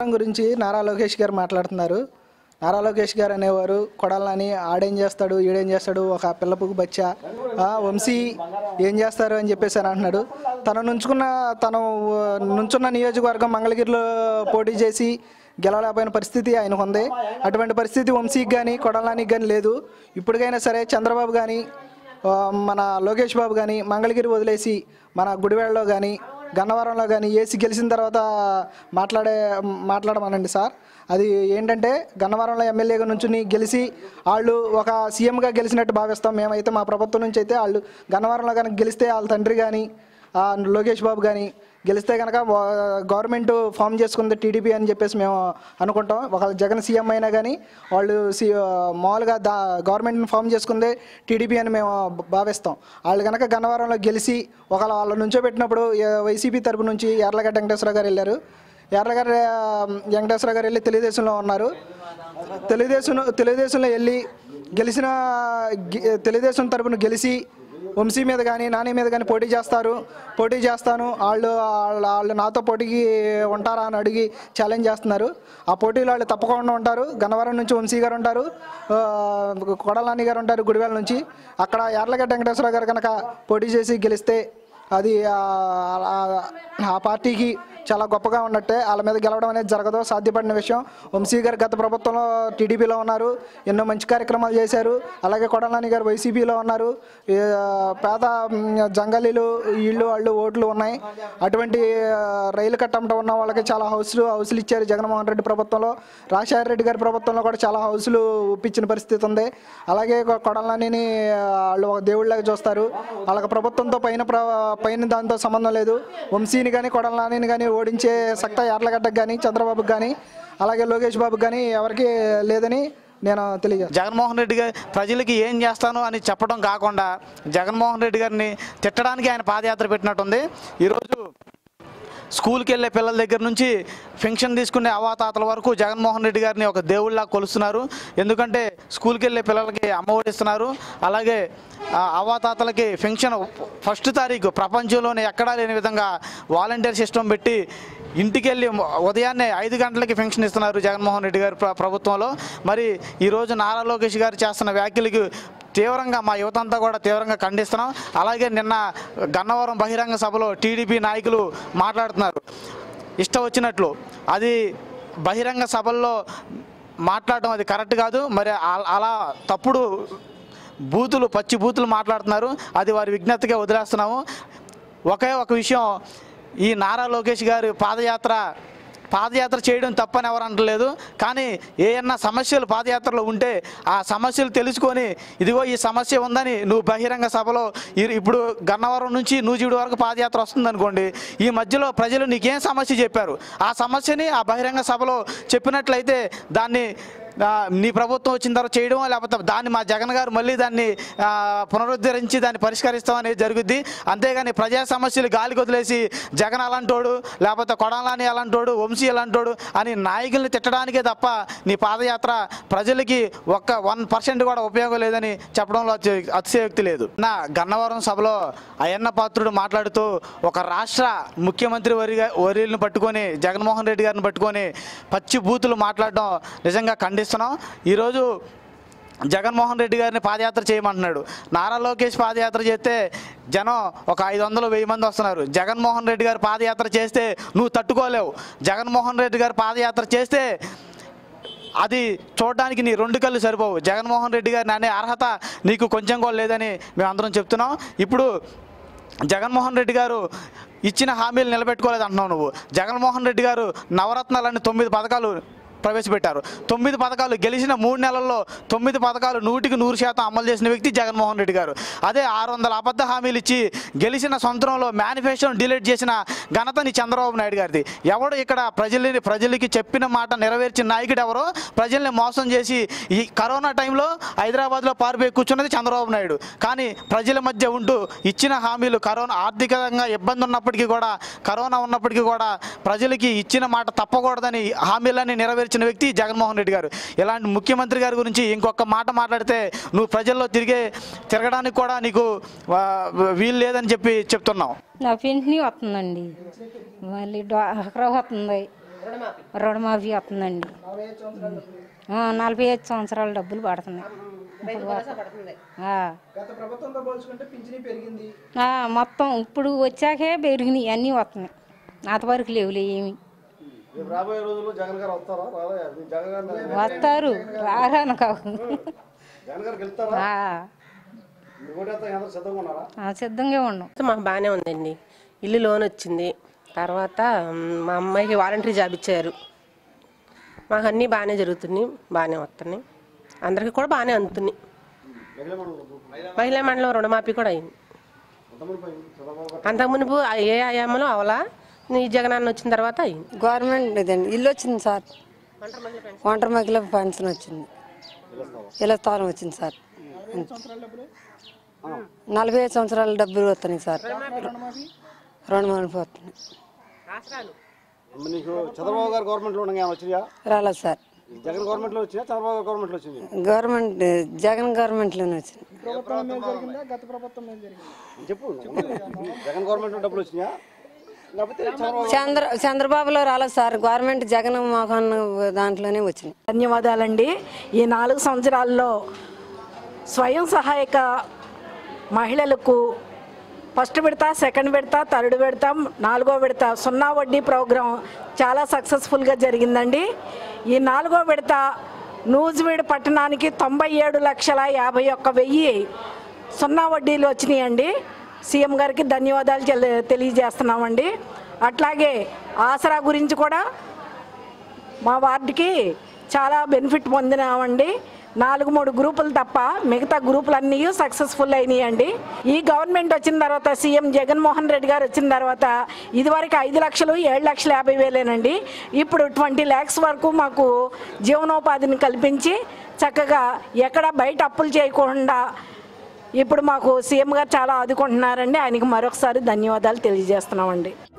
గన్నవరం గురించి నారా లోకేష్ గారు మాట్లాడుతున్నారు నారా లోకేష్ గారు అనేవారు కొడాలని ఆడేం చేస్తాడు ఈడేం చేస్తాడు ఒక పిల్లపుకు బచ్చా ఆ, వంశీ ఏం చేస్తారు అని చెప్పేసి అని అంటున్నాడు తను నుంచుకున్న తను ఆ, నుంచున్న నియోజకవర్గం మంగళగిరిలో పోటీ చేసి గెలవలేకపోయిన పరిస్థితి ఆయనకు ఉంది అటువంటి పరిస్థితి వంశీకి కానీ కొడాలానికి కానీ లేదు ఇప్పటికైనా సరే చంద్రబాబు కానీ ఆ, మన లోకేష్ బాబు కానీ మంగళగిరి వదిలేసి మన గుడివాడలో కానీ గన్నవరంలో కానీ ఏసీ గెలిచిన తర్వాత మాట్లాడే మాట్లాడమనండి సార్ అది ఏంటంటే గన్నవరంలో ఎమ్మెల్యేగా నుంచి గెలిచి వాళ్ళు ఒక సీఎంగా గెలిచినట్టు భావిస్తాం మేమైతే మా ప్రభుత్వం నుంచి అయితే వాళ్ళు గన్నవరంలో కనుక గెలిస్తే వాళ్ళ తండ్రి కానీ ఆ, లోకేష్ బాబు కానీ గెలిస్తే కనుక గవర్నమెంట్ ఫామ్ చేసుకుంది టీడీపీ అని చెప్పేసి మేము అనుకుంటాం ఒక జగన్ సీఎం అయినా కానీ వాళ్ళు సి మామూలుగా దా గవర్నమెంట్ని ఫామ్ చేసుకుందే టీడీపీ అని మేము భావిస్తాం వాళ్ళు కనుక గన్నవరంలో గెలిచి ఒకవేళ వాళ్ళు నుంచో పెట్టినప్పుడు వైసీపీ తరపు నుంచి యార్లగడ్డ వెంకటేశ్వర గారు వెళ్ళారు యార్లగడ్డ వెంకటేశ్వర గారు వెళ్ళి తెలుగుదేశంలో ఉన్నారు తెలుగుదేశం తెలుగుదేశంలో వెళ్ళి గెలిచిన గె- తెలుగుదేశం తరపున గెలిచి వంశీ మీద కానీ నాని మీద కానీ పోటీ చేస్తారు పోటీ చేస్తాను వాళ్ళు వాళ్ళ- వాళ్ళు నాతో పోటీకి ఉంటారా అని అడిగి ఛాలెంజ్ చేస్తున్నారు ఆ పోటీలో వాళ్ళు తప్పకుండా ఉంటారు గన్నవరం నుంచి వంశీ గారు ఉంటారు ఆ, కొడాలాని గారు ఉంటారు గుడివేల నుంచి అక్కడ యార్లగడ్డ వెంకటేశ్వర గారు కనుక పోటీ చేసి గెలిస్తే అది ఆ, ఆ- ఆ పార్టీకి చాలా గొప్పగా ఉన్నట్టే వాళ్ళ మీద గెలవడం అనేది జరగదు సాధ్యపడిన విషయం వంశీ గారు గత ప్రభుత్వంలో టీడీపీలో ఉన్నారు ఎన్నో మంచి కార్యక్రమాలు చేశారు అలాగే కొడలాని గారు వైసీపీలో ఉన్నారు ఏ, పేద మ్, జంగలీలు ఇళ్ళు వాళ్ళు ఓట్లు ఉన్నాయి అటువంటి ఆ, రైలు కట్టంట ఉన్న వాళ్ళకి చాలా హౌస్లు హౌస్లు ఇచ్చారు జగన్మోహన్ రెడ్డి ప్రభుత్వంలో రాజశేఖర రెడ్డి గారి ప్రభుత్వంలో కూడా చాలా హౌస్లు ఒప్పించిన పరిస్థితి ఉంది అలాగే కొ- కొడాలని వాళ్ళు ఒక దేవుళ్ళగా చూస్తారు వాళ్ళకి ప్రభుత్వంతో పైన ప్ర పైన దాంతో సంబంధం లేదు వంశీని కానీ కొడాలని కానీ ఓడించే సక్తా యార్లగడ్డకు కానీ చంద్రబాబుకి కానీ అలాగే లోకేష్ బాబుకి కానీ ఎవరికి లేదని నేను తెలియజేస్తాను జగన్మోహన్ రెడ్డి గారు ప్రజలకి ఏం చేస్తాను అని చెప్పడం కాకుండా జగన్మోహన్ రెడ్డి గారిని తిట్టడానికి ఆయన పాదయాత్ర పెట్టినట్టుంది ఈరోజు స్కూల్కి వెళ్ళే పిల్లల దగ్గర నుంచి పెన్షన్ తీసుకునే అవాతాతల వరకు జగన్మోహన్ రెడ్డి గారిని ఒక దేవుళ్ళలా కొలుస్తున్నారు ఎందుకంటే స్కూల్కి వెళ్ళే పిల్లలకి అమ్మఒడి ఇస్తున్నారు అలాగే ఆ అవాతాతలకి పెన్షన్ ఫస్ట్ తారీఖు ప్రపంచంలోనే ఎక్కడా లేని విధంగా వాలంటీర్ సిస్టమ్ పెట్టి ఇంటికి వెళ్ళి ఉదయాన్నే ఐదు గంటలకి పెన్షన్ ఇస్తున్నారు జగన్మోహన్ రెడ్డి గారి ప్ర- ప్రభుత్వంలో మరి ఈరోజు నారా లోకేష్ గారు చేస్తున్న వ్యాఖ్యలకి తీవ్రంగా మా యువత అంతా కూడా తీవ్రంగా ఖండిస్తున్నాం అలాగే నిన్న గన్నవరం బహిరంగ సభలో టీడీపీ నాయకులు మాట్లాడుతున్నారు ఇష్టం వచ్చినట్లు అది బహిరంగ సభల్లో మాట్లాడడం అది కరెక్ట్ కాదు మరి అ- అలా తప్పుడు బూతులు పచ్చి బూతులు మాట్లాడుతున్నారు అది వారి విజ్ఞతగా వదిలేస్తున్నాము ఒకే ఒక విషయం ఈ నారా లోకేష్ గారి పాదయాత్ర పాదయాత్ర చేయడం తప్పని ఎవరు అంటలేదు కానీ ఏమన్నా సమస్యలు పాదయాత్రలో ఉంటే ఆ సమస్యలు తెలుసుకొని ఇదిగో ఈ సమస్య ఉందని నువ్వు బహిరంగ సభలో ఈ- ఇప్పుడు గన్నవరం నుంచి నూజివీడు వరకు పాదయాత్ర వస్తుంది అనుకోండి ఈ మధ్యలో ప్రజలు నీకేం సమస్య చెప్పారు ఆ సమస్యని ఆ బహిరంగ సభలో చెప్పినట్లయితే దాన్ని ఆ, నీ ప్రభుత్వం వచ్చిన తర్వాత చేయడం లేకపోతే దాన్ని మా జగన్ గారు మళ్ళీ దాన్ని ఆ, పునరుద్ధరించి దాన్ని పరిష్కరిస్తాం అనేది జరుగుద్ది అంతేగాని ప్రజా సమస్యలు గాలికి వదిలేసి జగన్ అలాంటోడు లేకపోతే కొడాలని అలాంటోడు వంశీ అలాంటోడు అని నాయకుల్ని తిట్టడానికే తప్ప నీ పాదయాత్ర ప్రజలకి ఒక్క వన్ పర్సెంట్ కూడా ఉపయోగం లేదని చెప్పడంలో అతి- అతిశయోక్తి లేదు నా గన్నవరం సభలో అయ్యన్న పాత్రుడు మాట్లాడుతూ ఒక రాష్ట్ర ముఖ్యమంత్రి వరి వర్యులను పట్టుకొని జగన్మోహన్ రెడ్డి గారిని పట్టుకొని పచ్చి బూతులు మాట్లాడడం నిజంగా ఖండిస్తున్నాం ఈరోజు జగన్మోహన్ రెడ్డి గారిని పాదయాత్ర చేయమంటున్నాడు నారా లోకేష్ పాదయాత్ర చేస్తే జనం ఒక ఐదు వందలు వెయ్యి మంది వస్తున్నారు జగన్మోహన్ రెడ్డి గారు పాదయాత్ర చేస్తే నువ్వు తట్టుకోలేవు జగన్మోహన్ రెడ్డి గారు పాదయాత్ర చేస్తే అది చూడడానికి నీ రెండు కళ్ళు సరిపోవు జగన్మోహన్ రెడ్డి గారిని అనే అర్హత నీకు కొంచెం కూడా లేదని మేము అందరం చెప్తున్నాం ఇప్పుడు జగన్మోహన్ రెడ్డి గారు ఇచ్చిన హామీలు నిలబెట్టుకోలేదు అంటున్నావు నువ్వు జగన్మోహన్ రెడ్డి గారు నవరత్నాలని తొమ్మిది పథకాలు ప్రవేశపెట్టారు తొమ్మిది పథకాలు గెలిచిన మూడు నెలల్లో తొమ్మిది పథకాలు నూటికి నూరు శాతం అమలు చేసిన వ్యక్తి జగన్మోహన్ రెడ్డి గారు అదే ఆరు వందల అబద్ధ హామీలు ఇచ్చి గెలిచిన సంవత్సరంలో మేనిఫెస్టోను డిలీట్ చేసిన ఘనత నీ చంద్రబాబు నాయుడు గారిది ఎవడు ఇక్కడ ప్రజలని ప్రజలకి చెప్పిన మాట నెరవేర్చిన నాయకుడు ఎవరో ప్రజల్ని మోసం చేసి ఈ కరోనా టైంలో హైదరాబాద్లో పారిపోయి కూర్చున్నది చంద్రబాబు నాయుడు కానీ ప్రజల మధ్య ఉంటూ ఇచ్చిన హామీలు కరోనా ఆర్థికంగా ఇబ్బంది ఉన్నప్పటికీ కూడా కరోనా ఉన్నప్పటికీ కూడా ప్రజలకి ఇచ్చిన మాట తప్పకూడదని హామీలన్నీ నెరవేర్చిన వ్యక్తి జగన్మోహన్ రెడ్డి గారు ఇలాంటి ముఖ్యమంత్రి గారి గురించి ఇంకొక మాట మాట్లాడితే నువ్వు ప్రజల్లో తిరిగే తిరగడానికి కూడా నీకు ఆ, వీలు లేదని చెప్పి చెప్తున్నావు నా పింఛని వస్తుందండి మళ్ళీ డ్వాక్రా వస్తుంది రుణమాఫీ వస్తుందండి ఆ, నలభై ఐదు సంవత్సరాల డబ్బులు పడుతున్నాయి ఇప్పుడు ఆ. గత ప్రభుత్వంతో పోల్చుకుంటే పింఛనీ పెరిగింది ఆ, మొత్తం ఇప్పుడు వచ్చాకే పెరిగినాయి అన్నీ వస్తున్నాయి అంతవరకు లేవులే ఏమి రేపు రాబోయే రోజుల్లో జగన్ గారు వస్తారా రాలే జగన్ గారు వస్తారు రారాను కావు జగన్ గారికి వెళ్తారా ఆ, మీరు ఓటేస్తా అందరూ సిద్ధంగా ఉన్నారా ఆ, సిద్ధంగా ఉన్నాం మాకు బాగానే ఉందండి ఇల్లు లోన్ వచ్చింది తర్వాత మ్, మా అమ్మాయికి వాలంటరీ జాబ్ ఇచ్చారు మాకు అన్నీ బాగానే జరుగుతున్నాయి బాగానే వస్తున్నాయి అందరికీ కూడా బాగానే అందుతున్నాయి మహిళా మండలం మహిళా మండలం రుణమాఫీ కూడా అయింది ఎంతమంది పై చంద్రబాబు గారు అంతకు మునుపు ఆ ఏ ఆయామలో అవలా ఈ జగనన్న వచ్చిన తర్వాత అయింది గవర్నమెంట్ ఇదండి ఇల్లు వచ్చింది సార్ ఒంటరి మహిళ పెన్షన్ వచ్చింది ఇళ్ళ స్థలం వచ్చింది సార్ నలభై ఐదు సంవత్సరాల డబ్బులు వస్తున్నాయి సార్ రెండు మాఫీ వస్తున్నాయి అమ్మ నీకు చంద్రబాబు గారు గవర్నమెంట్లో ఉండగా ఏమైనా వచ్చినాయా రాలేదు సార్ జగన్ గవర్నమెంట్లో వచ్చినా చంద్రబాబు గారు గవర్నమెంట్లో వచ్చింది గవర్నమెంట్ జగన్ గవర్నమెంట్లోనే వచ్చింది ప్రభుత్వం మేలు జరిగిందా గత ప్రభుత్వం మేలు జరిగింది చెప్పు జగన్ గవర్నమెంట్లో డబ్బులు వచ్చినాయా లేకపోతే చంద్రబాబు చంద్ర చంద్రబాబులో రాలేదు సార్ గవర్నమెంట్ జగన్ మోహన్ దాంట్లోనే వచ్చినాయి ధన్యవాదాలండి ఈ నాలుగు సంవత్సరాల్లో స్వయం సహాయక మహిళలకు ఫస్ట్ విడత సెకండ్ విడత థర్డ్ విడత నాలుగో విడత సున్నా వడ్డీ ప్రోగ్రాం చాలా సక్సెస్ఫుల్గా జరిగిందండి ఈ నాలుగో విడత నూజివీడు పట్టణానికి తొంభై ఏడు లక్షల యాభై ఒక్క వెయ్యి సున్నా వడ్డీలు వచ్చినాయండి సీఎం గారికి ధన్యవాదాలు తెలి- తెలియజేస్తున్నామండి అట్లాగే ఆసరా గురించి కూడా మా వార్డుకి చాలా బెనిఫిట్ పొందినామండి నాలుగు మూడు గ్రూపులు తప్ప మిగతా గ్రూపులన్నీ సక్సెస్ఫుల్ అయినాయండి ఈ గవర్నమెంట్ వచ్చిన తర్వాత సీఎం జగన్మోహన్ రెడ్డి గారు వచ్చిన తర్వాత ఇదివరకు ఐదు లక్షలు ఏడు లక్షల యాభై వేలేనండి ఇప్పుడు ట్వంటీ ల్యాక్స్ వరకు మాకు జీవనోపాధిని కల్పించి చక్కగా ఎక్కడ బయట అప్పులు చేయకుండా ఇప్పుడు మాకు సీఎం గారు చాలా ఆదుకుంటున్నారండి ఆయనకి మరొకసారి ధన్యవాదాలు తెలియజేస్తున్నామండి